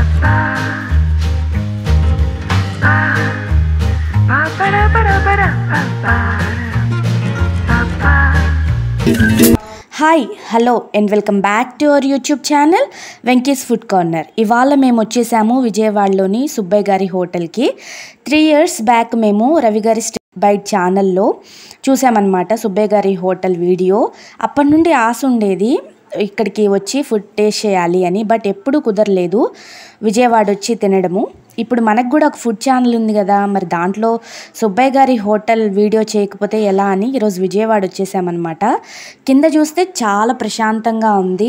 Hi hello and welcome back to our YouTube channel Venky's food corner ఇవాళ మేము వచ్చేసాము విజయవాడలోని సుబ్బయ్య గారి హోటల్కి త్రీ ఇయర్స్ బ్యాక్ మేము రవి గారి స్ట- బైట్ ఛానల్లో చూసామన్నమాట సుబ్బయ్య గారి హోటల్ వీడియో అప్పటి నుండి ఆశ ఉండేది ఇక్కడికి వచ్చి ఫుడ్ టేస్ట్ చేయాలి అని బట్ ఎప్పుడూ కుదరలేదు విజయవాడ వచ్చి తినడము ఇప్పుడు మనకు కూడా ఒక ఫుడ్ ఛానల్ ఉంది కదా మరి దాంట్లో సుబ్బయ్య గారి హోటల్ వీడియో చేయకపోతే ఎలా అని ఈరోజు విజయవాడ వచ్చేసామన్నమాట కింద చూస్తే చాలా ప్రశాంతంగా ఉంది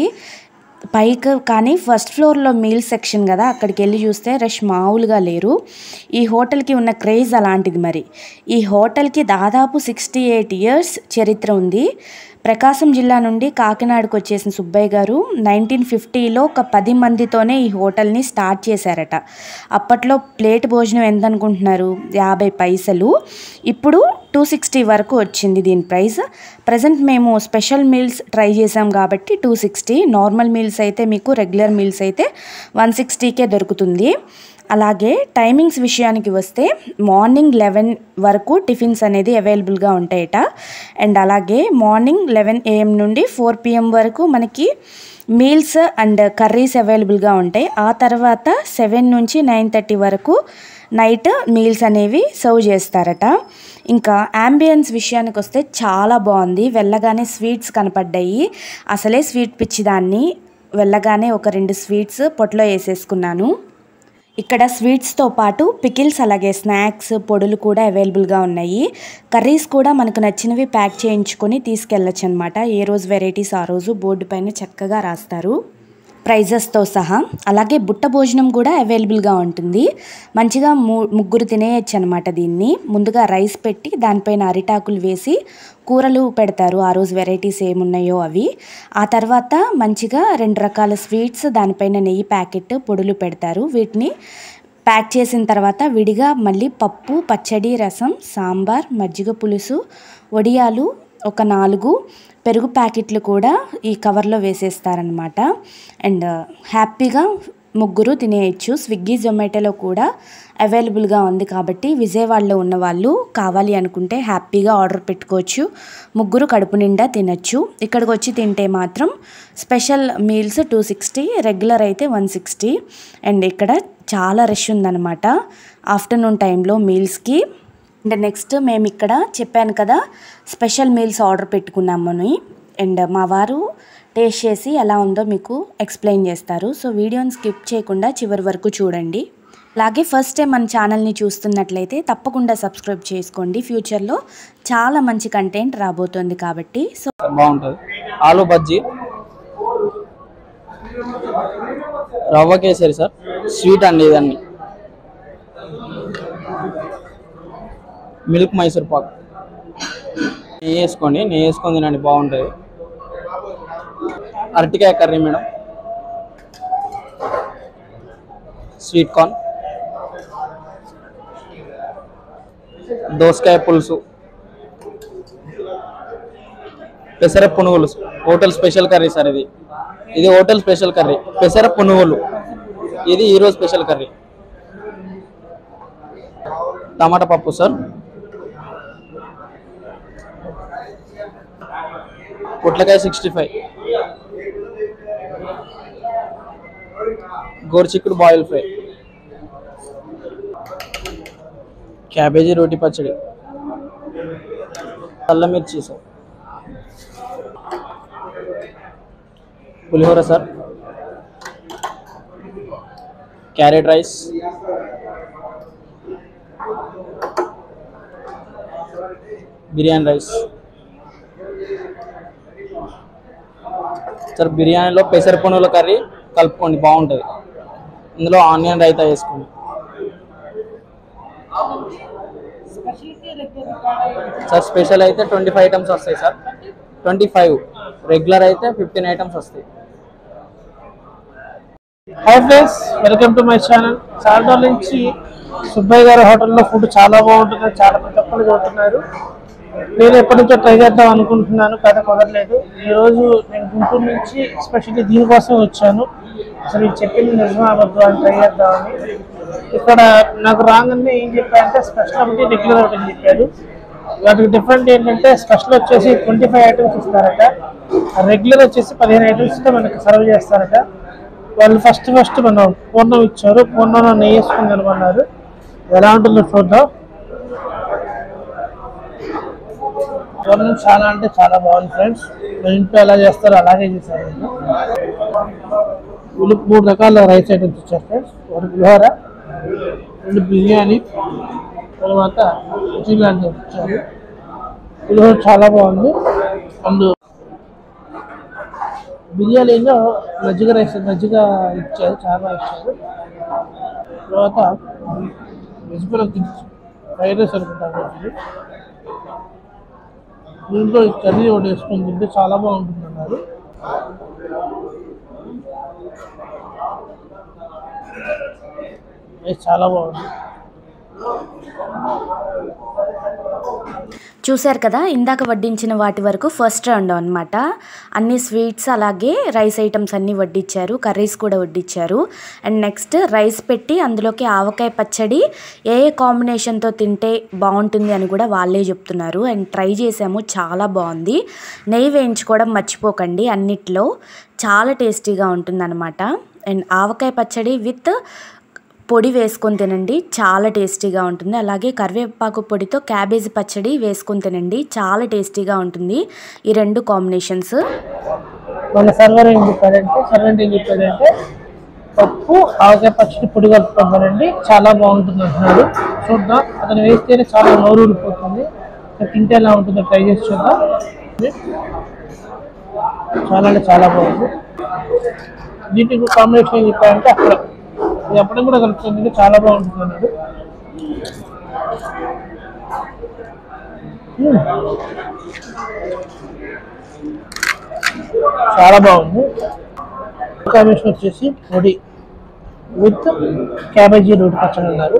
పైకి కానీ ఫస్ట్ ఫ్లోర్లో మీల్ సెక్షన్ కదా అక్కడికి వెళ్ళి చూస్తే రష్ మామూలుగా లేరు ఈ హోటల్కి ఉన్న క్రేజ్ అలాంటిది మరి ఈ హోటల్కి దాదాపు సిక్స్టీ ఎయిట్ ఇయర్స్ చరిత్ర ఉంది ప్రకాశం జిల్లా నుండి కాకినాడకు వచ్చేసిన సుబ్బయ్య గారు నైన్టీన్ ఫిఫ్టీలో ఒక పది మందితోనే ఈ హోటల్ని స్టార్ట్ చేశారట అప్పట్లో ప్లేట్ భోజనం ఎంత అనుకుంటున్నారు యాభై పైసలు ఇప్పుడు టూ సిక్స్టీ వరకు వచ్చింది దీని ప్రైస్ ప్రజెంట్ మేము స్పెషల్ మీల్స్ ట్రై చేసాం కాబట్టి టూ సిక్స్టీ నార్మల్ మీల్స్ అయితే మీకు రెగ్యులర్ మీల్స్ అయితే వన్ సిక్స్టీకే దొరుకుతుంది అలాగే టైమింగ్స్ విషయానికి వస్తే మార్నింగ్ లెవెన్ వరకు టిఫిన్స్ అనేది అవైలబుల్గా ఉంటాయట అండ్ అలాగే మార్నింగ్ లెవెన్ ఏఎం నుండి ఫోర్ పిఎం వరకు మనకి మీల్స్ అండ్ కర్రీస్ అవైలబుల్గా ఉంటాయి ఆ తర్వాత సెవెన్ నుంచి నైన్ థర్టీ వరకు నైట్ మీల్స్ అనేవి సర్వ్ చేస్తారట ఇంకా అంబియన్స్ విషయానికి వస్తే చాలా బాగుంది వెళ్ళగానే స్వీట్స్ కనపడ్డాయి అసలే స్వీట్ పిచ్చిదాన్ని వెళ్ళగానే ఒక రెండు స్వీట్స్ పొట్లో వేసేసుకున్నాను ఇక్కడ స్వీట్స్తో పాటు పికిల్స్ అలాగే స్నాక్స్ పొడులు కూడా అవైలబుల్గా ఉన్నాయి కర్రీస్ కూడా మనకు నచ్చినవి ప్యాక్ చేయించుకొని తీసుకెళ్ళచ్చు అనమాట ఏ రోజు వెరైటీస్ ఆ రోజు బోర్డు పైన చక్కగా రాస్తారు ప్రైజెస్తో సహా అలాగే బుట్ట భోజనం కూడా అవైలబుల్గా ఉంటుంది మంచిగా ము ముగ్గురు తినేయచ్చు అనమాట దీన్ని ముందుగా రైస్ పెట్టి దానిపైన అరిటాకులు వేసి కూరలు పెడతారు ఆ రోజు వెరైటీస్ ఏమున్నాయో అవి ఆ తర్వాత మంచిగా రెండు రకాల స్వీట్స్ దానిపైన నెయ్యి ప్యాకెట్ పొడులు పెడతారు వీటిని ప్యాక్ చేసిన తర్వాత విడిగా మళ్ళీ పప్పు పచ్చడి రసం సాంబార్ మజ్జిగ పులుసు వడియాలు ఒక నాలుగు పెరుగు ప్యాకెట్లు కూడా ఈ కవర్లో వేసేస్తారనమాట అండ్ హ్యాపీగా ముగ్గురు తినేయచ్చు స్విగ్గీ జొమాటోలో కూడా అవైలబుల్గా ఉంది కాబట్టి విజయవాడలో ఉన్న వాళ్ళు కావాలి అనుకుంటే హ్యాపీగా ఆర్డర్ పెట్టుకోవచ్చు ముగ్గురు కడుపు నిండా తినచ్చు ఇక్కడికి వచ్చి తింటే మాత్రం special meals two sixty regular అయితే వన్ సిక్స్టీ అండ్ ఇక్కడ చాలా రష్ ఉందన్నమాట ఆఫ్టర్నూన్ టైంలో మీల్స్కి అండ్ నెక్స్ట్ మేము ఇక్కడ చెప్పాను కదా స్పెషల్ మీల్స్ ఆర్డర్ పెట్టుకున్నామని అండ్ మా వారు టేస్ట్ చేసి ఎలా ఉందో మీకు ఎక్స్ప్లెయిన్ చేస్తారు సో వీడియోని స్కిప్ చేయకుండా చివరి వరకు చూడండి అలాగే ఫస్ట్ టైం మన ఛానల్ని చూస్తున్నట్లయితే తప్పకుండా సబ్స్క్రైబ్ చేసుకోండి ఫ్యూచర్లో చాలా మంచి కంటెంట్ రాబోతోంది కాబట్టి సో బాగుంటుంది ఆలు బజ్జీ రవ్వ కేసరి సార్ స్వీట్ అండి ఇదన్నీ మిల్క్ మైసూర్ పాక్ నెయ్యి వేసుకోండి నెయ్యి వేసుకొని తినండి బాగుంటుంది అరటికాయ కర్రీ మేడం స్వీట్ కార్న్ దోసకాయ పులుసు పెసర పునుగులు హోటల్ స్పెషల్ కర్రీ సార్ ఇది ఇది హోటల్ స్పెషల్ కర్రీ పెసర పునుగులు ఇది ఈరోజు స్పెషల్ కర్రీ టమాటా పప్పు సార్ పొట్లకాయ సిక్స్టీ ఫైవ్ గోరుచిక్కుడు బాయిల్ ఫ్రై క్యాబేజీ రోటి పచ్చడి అల్లం మిర్చి సార్ పులిహోర sir carrot rice biryani rice sir బిర్యానీలో పెసర పునుగుల కర్రీ కలుపుకోండి బాగుంటుంది ఇందులో ఆనియన్ రైతా వేసుకోండి సార్ స్పెషల్ అయితే ట్వంటీ ఫైవ్ ఐటమ్స్ వస్తాయి సార్ ట్వంటీ ఫైవ్ రెగ్యులర్ అయితే ఫిఫ్టీన్ ఐటమ్స్ వస్తాయి hi friends welcome to my channel చాలా రోజుల నుంచి సుబ్బయ్య గారి హోటల్లో ఫుడ్ చాలా బాగుంటుంది చాలా ప్రతి ఒక్కరు చెబుతున్నారు నేను ఎప్పటి నుంచో ట్రై చేద్దాం అనుకుంటున్నాను కథ కుదరలేదు ఈ రోజు నేను గుంటూరు నుంచి ఎస్పెషల్లీ దీనికోసం వచ్చాను అసలు ఇది చెప్పింది నిజమా అబద్ధం అని ట్రై చేద్దామని ఇక్కడ నాకు రాగానే ఏం చెప్పారంటే స్పెషల్ ఒకటి రెగ్యులర్ ఒకటి అని చెప్పారు వాటికి డిఫరెంట్ ఏంటంటే స్పెషల్ వచ్చేసి ట్వంటీ ఫైవ్ ఐటమ్స్ ఇస్తారట రెగ్యులర్ వచ్చేసి పదిహేను ఐటమ్స్ మనకి సర్వ్ చేస్తారట వాళ్ళు ఫస్ట్ ఫస్ట్ మనం పూర్ణం ఇచ్చారు పూర్ణంలో నెయ్యి వేసుకుని తినమన్నారు ఎలా ఉంటుందో చూద్దాం పూర్ణం చాలా అంటే చాలా బాగుంది ఫ్రెండ్స్ మన ఇంట్లో ఎలా చేస్తారో అలాగే చేశారు వీళ్ళు. వీళ్ళు మూడు రకాల రైస్ ఐటమ్స్ ఇచ్చారు ఫ్రెండ్స్ ఒకటి పులిహోర రెండు బిర్యానీ తర్వాత చికెన్ ఇచ్చారు పులిహోర చాలా బాగుంది అండ్ బిర్యానీలో మజ్జిగ రైస్ మజ్జిగ ఇచ్చారు చాలా ఇచ్చారు తర్వాత వెజిటబుల్ ఫ్రైడ్ రైస్ అనుకుంటాను ఇది. దీంట్లో ఈ కర్రీ ఒకటి వేసుకొని తింటే చాలా బాగుంటుంది అన్నారు ఇది చాలా బాగుంది చూశారు కదా ఇందాక వడ్డించిన వాటి వరకు ఫస్ట్ రౌండ్ అనమాట అన్ని స్వీట్స్ అలాగే రైస్ ఐటమ్స్ అన్నీ వడ్డించారు కర్రీస్ కూడా వడ్డించారు అండ్ నెక్స్ట్ రైస్ పెట్టి అందులోకి ఆవకాయ పచ్చడి ఏ ఏ కాంబినేషన్తో తింటే బాగుంటుంది అని కూడా వాళ్ళే చెప్తున్నారు అండ్ ట్రై చేసాము చాలా బాగుంది నెయ్యి వేయించుకోవడం మర్చిపోకండి అన్నిట్లో చాలా టేస్టీగా ఉంటుందన్నమాట అండ్ ఆవకాయ పచ్చడి విత్ పొడి వేసుకొని తినండి చాలా టేస్టీగా ఉంటుంది అలాగే కరివేపాకు పొడితో క్యాబేజీ పచ్చడి వేసుకొని తినండి చాలా టేస్టీగా ఉంటుంది ఈ రెండు కాంబినేషన్స్ మన సర్వర్ ఏం చెప్పాడంటే సర్వెంట్ ఏం చెప్పాడంటే పప్పు ఆవకాయ పచ్చడి పొడి కలుపుకోవాలండి చాలా బాగుంటుంది అంటున్నాడు చూద్దాం అతను వేస్తేనే చాలా నోరు ఊడిపోతుంది ఇంకా తింటే ఎలా ఉంటుందో ట్రై చేసి చూద్దాం చాలా అంటే చాలా బాగుంది దీనికి కాంబినేషన్ ఏం చెప్పాడంటే అక్కడ ఇది అప్పడం కూడా కలుపుతుంది చాలా బాగుంటుంది అన్నాడు మ్మ్. చాలా బాగుంది కాంబినేషన్ వచ్చేసి పొడి విత్ క్యాబేజీ రోటి పచ్చడి అన్నారు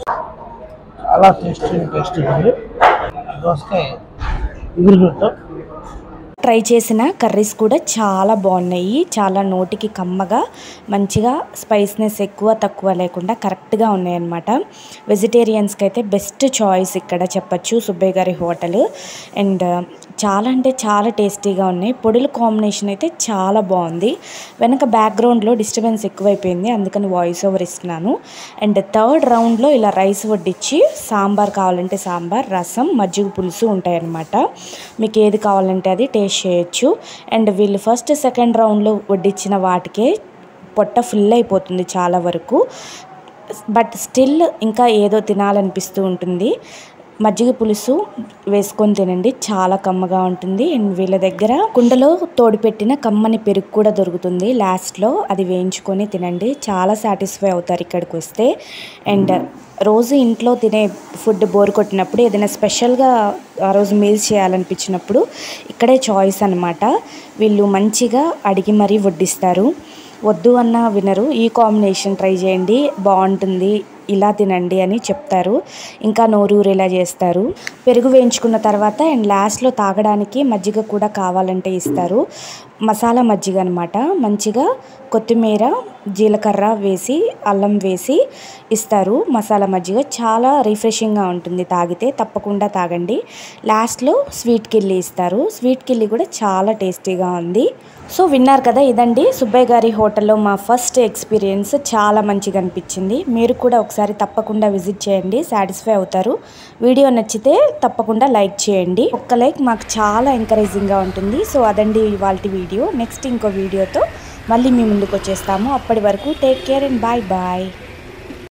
చాలా టేస్టీ టేస్టీ ఉంది దోసకాయ ఎగురు చూద్దాం ట్రై చేసిన కర్రీస్ కూడా చాలా బాగున్నాయి చాలా నోటికి కమ్మగా మంచిగా స్పైస్నెస్ ఎక్కువ తక్కువ లేకుండా కరెక్ట్గా ఉన్నాయన్నమాట వెజిటేరియన్స్కి అయితే బెస్ట్ చాయిస్ ఇక్కడ చెప్పచ్చు సుబ్బయ్య గారి హోటల్ అండ్ చాలా అంటే చాలా టేస్టీగా ఉన్నాయి పొడుల కాంబినేషన్ అయితే చాలా బాగుంది వెనక బ్యాక్గ్రౌండ్లో డిస్టర్బెన్స్ ఎక్కువైపోయింది అందుకని వాయిస్ ఓవర్ ఇస్తున్నాను అండ్ థర్డ్ రౌండ్లో ఇలా రైస్ వడ్డించి సాంబార్ కావాలంటే సాంబార్ రసం మజ్జిగ పులుసు ఉంటాయన్నమాట మీకు ఏది కావాలంటే అది టేస్ట్ చేయొచ్చు అండ్ వీళ్ళు ఫస్ట్ సెకండ్ రౌండ్లో వడ్డించిన వాటికే పొట్ట ఫుల్ అయిపోతుంది చాలా వరకు బట్ స్టిల్ ఇంకా ఏదో తినాలనిపిస్తూ ఉంటుంది మజ్జిగ పులుసు వేసుకొని తినండి చాలా కమ్మగా ఉంటుంది అండ్ వీళ్ళ దగ్గర కుండలో తోడిపెట్టిన కమ్మని పెరుగు కూడా దొరుకుతుంది లాస్ట్లో అది వేయించుకొని తినండి చాలా సాటిస్ఫై అవుతారు ఇక్కడికి వస్తే అండ్ రోజు ఇంట్లో తినే ఫుడ్ బోర్ కొట్టినప్పుడు ఏదైనా స్పెషల్గా ఆ రోజు మీల్స్ చేయాలనిపించినప్పుడు ఇక్కడే చాయిస్ అనమాట వీళ్ళు మంచిగా అడిగి మరీ వడ్డిస్తారు వద్దు అన్న వినరు ఈ కాంబినేషన్ ట్రై చేయండి బాగుంటుంది ఇలా తినండి అని చెప్తారు ఇంకా నోరూరేలా చేస్తారు పెరుగు వేయించుకున్న తర్వాత అండ్ లాస్ట్లో తాగడానికి మజ్జిగ కూడా కావాలంటే ఇస్తారు మసాలా మజ్జిగ అనమాట మంచిగా కొత్తిమీర జీలకర్ర వేసి అల్లం వేసి ఇస్తారు మసాలా మజ్జిగ చాలా రిఫ్రెషింగ్గా ఉంటుంది తాగితే తప్పకుండా తాగండి లాస్ట్లో స్వీట్ కిల్లి ఇస్తారు స్వీట్ కిల్లి కూడా చాలా టేస్టీగా ఉంది సో విన్నారు కదా ఇదండి సుబ్బయ్య గారి హోటల్లో మా ఫస్ట్ ఎక్స్పీరియన్స్ చాలా మంచిగా అనిపించింది మీరు కూడా ఒకసారి తప్పకుండా విజిట్ చేయండి సాటిస్ఫై అవుతారు వీడియో నచ్చితే తప్పకుండా లైక్ చేయండి ఒక్క లైక్ మాకు చాలా ఎంకరేజింగ్గా ఉంటుంది సో అదండి ఇవాళ వీడియో నెక్స్ట్ ఇంకో వీడియోతో మళ్ళీ మీ ముందుకు వచ్చేస్తాము అప్పటి వరకు take care and bye bye